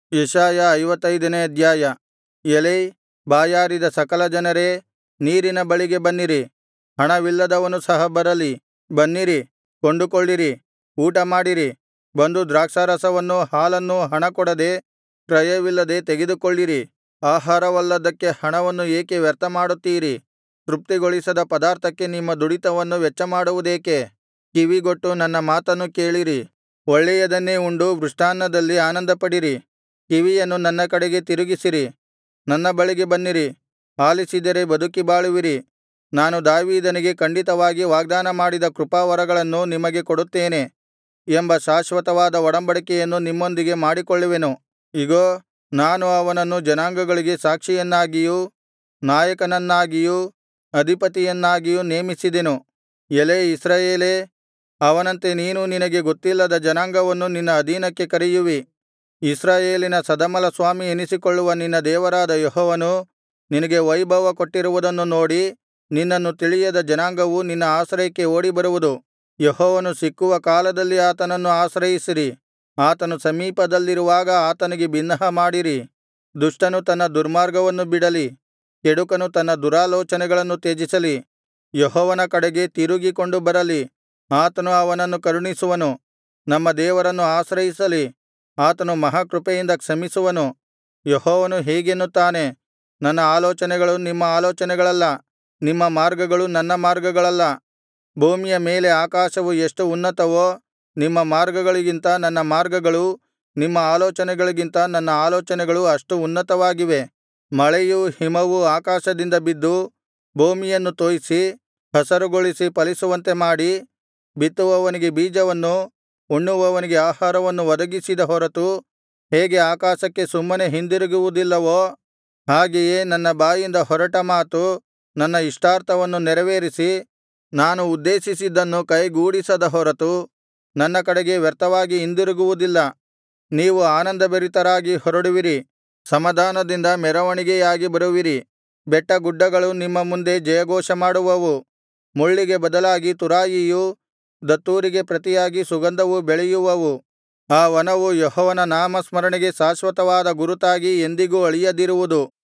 ಯೆಶಾಯ ಐವತ್ತೈದನೇ ಅಧ್ಯಾಯ ಎಲೈ ಬಾಯಾರಿದ ಸಕಲ ಜನರೇ ನೀರಿನ ಬಳಿಗೆ ಬನ್ನಿರಿ ಹಣವಿಲ್ಲದವನು ಸಹ ಬರಲಿ ಬನ್ನಿರಿ ಕೊಂಡುಕೊಳ್ಳಿರಿ ಊಟಮಾಡಿರಿ ಬಂದು ದ್ರಾಕ್ಷಾರಸವನ್ನೂ ಹಾಲನ್ನೂ ಹಣಕೊಡದೆ ಕ್ರಯವಿಲ್ಲದೆ ತೆಗೆದುಕೊಳ್ಳಿರಿ ಆಹಾರವಲ್ಲದ್ದಕ್ಕೆ ಹಣವನ್ನು ಏಕೆ ವ್ಯರ್ಥಮಾಡುತ್ತೀರಿ ತೃಪ್ತಿಗೊಳಿಸದ ಪದಾರ್ಥಕ್ಕೆ ನಿಮ್ಮ ದುಡಿತವನ್ನು ವೆಚ್ಚಮಾಡುವುದೇಕೆ ಕಿವಿಗೊಟ್ಟು ನನ್ನ ಮಾತನ್ನು ಕೇಳಿರಿ ಒಳ್ಳೆಯದನ್ನೇ ಉಂಡು ಮೃಷ್ಟಾನ್ನದಲ್ಲಿ ಆನಂದಪಡಿರಿ ಕಿವಿಯನ್ನು ನನ್ನ ಕಡೆಗೆ ತಿರುಗಿಸಿರಿ ನನ್ನ ಬಳಿಗೆ ಬನ್ನಿರಿ ಆಲಿಸಿದರೆ ಬದುಕಿ ಬಾಳುವಿರಿ ನಾನು ದಾವೀದನಿಗೆ ಖಂಡಿತವಾಗಿ ವಾಗ್ದಾನಮಾಡಿದ ಕೃಪಾವರಗಳನ್ನು ನಿಮಗೆ ಕೊಡುತ್ತೇನೆ ಎಂಬ ಶಾಶ್ವತವಾದ ಒಡಂಬಡಿಕೆಯನ್ನು ನಿಮ್ಮೊಂದಿಗೆ ಮಾಡಿಕೊಳ್ಳುವೆನು ಇಗೋ ನಾನು ಅವನನ್ನು ಜನಾಂಗಗಳಿಗೆ ಸಾಕ್ಷಿಯನ್ನಾಗಿಯೂ ನಾಯಕನನ್ನಾಗಿಯೂ ಅಧಿಪತಿಯನ್ನಾಗಿಯೂ ನೇಮಿಸಿದೆನು ಎಲೈ ಇಸ್ರಾಯೇಲೇ ಅವನಂತೆ ನೀನು ನಿನಗೆ ಗೊತ್ತಿಲ್ಲದ ಜನಾಂಗವನ್ನು ನಿನ್ನ ಅಧೀನಕ್ಕೆ ಕರೆಯುವಿ ಇಸ್ರಾಯೇಲಿನ ಸದಮಲಸ್ವಾಮಿ ಎನಿಸಿಕೊಳ್ಳುವ ನಿನ್ನ ದೇವರಾದ ಯೆಹೋವನು ನಿನಗೆ ವೈಭವ ಕೊಟ್ಟಿರುವುದನ್ನು ನೋಡಿ ನಿನ್ನನ್ನು ತಿಳಿಯದ ಜನಾಂಗವು ನಿನ್ನ ಆಶ್ರಯಕ್ಕೆ ಓಡಿಬರುವುದು ಯೆಹೋವನು ಸಿಕ್ಕುವ ಕಾಲದಲ್ಲಿ ಆತನನ್ನು ಆಶ್ರಯಿಸಿರಿ ಆತನು ಸಮೀಪದಲ್ಲಿರುವಾಗ ಆತನಿಗೆ ಬಿನ್ನಹಮಾಡಿರಿ ದುಷ್ಟನು ತನ್ನ ದುರ್ಮಾರ್ಗವನ್ನು ಬಿಡಲಿ ಕೆಡುಕನು ತನ್ನ ದುರಾಲೋಚನೆಗಳನ್ನು ತ್ಯಜಿಸಲಿ ಯೆಹೋವನ ಕಡೆಗೆ ತಿರುಗಿಕೊಂಡು ಬರಲಿ ಆತನು ಅವನನ್ನು ಕರುಣಿಸುವನು ನಮ್ಮ ದೇವರನ್ನು ಆಶ್ರಯಿಸಲಿ ಆತನು ಮಹಾಕೃಪೆಯಿಂದ ಕ್ಷಮಿಸುವನು ಯೆಹೋವನು ಹೀಗೆನ್ನುತ್ತಾನೆ ನನ್ನ ಆಲೋಚನೆಗಳು ನಿಮ್ಮ ಆಲೋಚನೆಗಳಲ್ಲ ನಿಮ್ಮ ಮಾರ್ಗಗಳು ನನ್ನ ಮಾರ್ಗಗಳಲ್ಲ ಭೂಮಿಯ ಮೇಲೆ ಆಕಾಶವು ಎಷ್ಟು ಉನ್ನತವೋ ನಿಮ್ಮ ಮಾರ್ಗಗಳಿಗಿಂತ ನನ್ನ ಮಾರ್ಗಗಳೂ ನಿಮ್ಮ ಆಲೋಚನೆಗಳಿಗಿಂತ ನನ್ನ ಆಲೋಚನೆಗಳು ಅಷ್ಟು ಉನ್ನತವಾಗಿವೆ ಮಳೆಯೂ ಹಿಮವೂ ಆಕಾಶದಿಂದ ಬಿದ್ದು ಭೂಮಿಯನ್ನು ತೋಯಿಸಿ ಹಸರುಗೊಳಿಸಿ ಫಲಿಸುವಂತೆ ಮಾಡಿ ಬಿತ್ತುವವನಿಗೆ ಬೀಜವನ್ನೂ ಉಣ್ಣುವವನಿಗೆ ಆಹಾರವನ್ನು ಒದಗಿಸಿದ ಹೊರತು ಹೇಗೆ ಆಕಾಶಕ್ಕೆ ಸುಮ್ಮನೆ ಹಿಂದಿರುಗುವುದಿಲ್ಲವೋ ಹಾಗೆಯೇ ನನ್ನ ಬಾಯಿಂದ ಹೊರಟ ಮಾತು ನನ್ನ ಇಷ್ಟಾರ್ಥವನ್ನು ನೆರವೇರಿಸಿ ನಾನು ಉದ್ದೇಶಿಸಿದ್ದನ್ನು ಕೈಗೂಡಿಸದ ಹೊರತು ನನ್ನ ಕಡೆಗೆ ವ್ಯರ್ಥವಾಗಿ ಹಿಂದಿರುಗುವುದಿಲ್ಲ ನೀವು ಆನಂದಭರಿತರಾಗಿ ಹೊರಡುವಿರಿ ಸಮಾಧಾನದಿಂದ ಮೆರವಣಿಗೆಯಾಗಿ ಬರುವಿರಿ ಬೆಟ್ಟಗುಡ್ಡಗಳು ನಿಮ್ಮ ಮುಂದೆ ಜಯಘೋಷಮಾಡುವವು ಮುಳ್ಳಿಗೆ ಬದಲಾಗಿ ತುರಾಯಿಯೂ ದತ್ತೂರಿಗೆ ಪ್ರತಿಯಾಗಿ ಸುಗಂಧವು ಬೆಳೆಯುವವು ಆ ವನವು ಯೆಹೋವನ ನಾಮಸ್ಮರಣೆಗೆ ಶಾಶ್ವತವಾದ ಗುರುತಾಗಿ ಎಂದಿಗೂ ಅಳಿಯದಿರುವುದು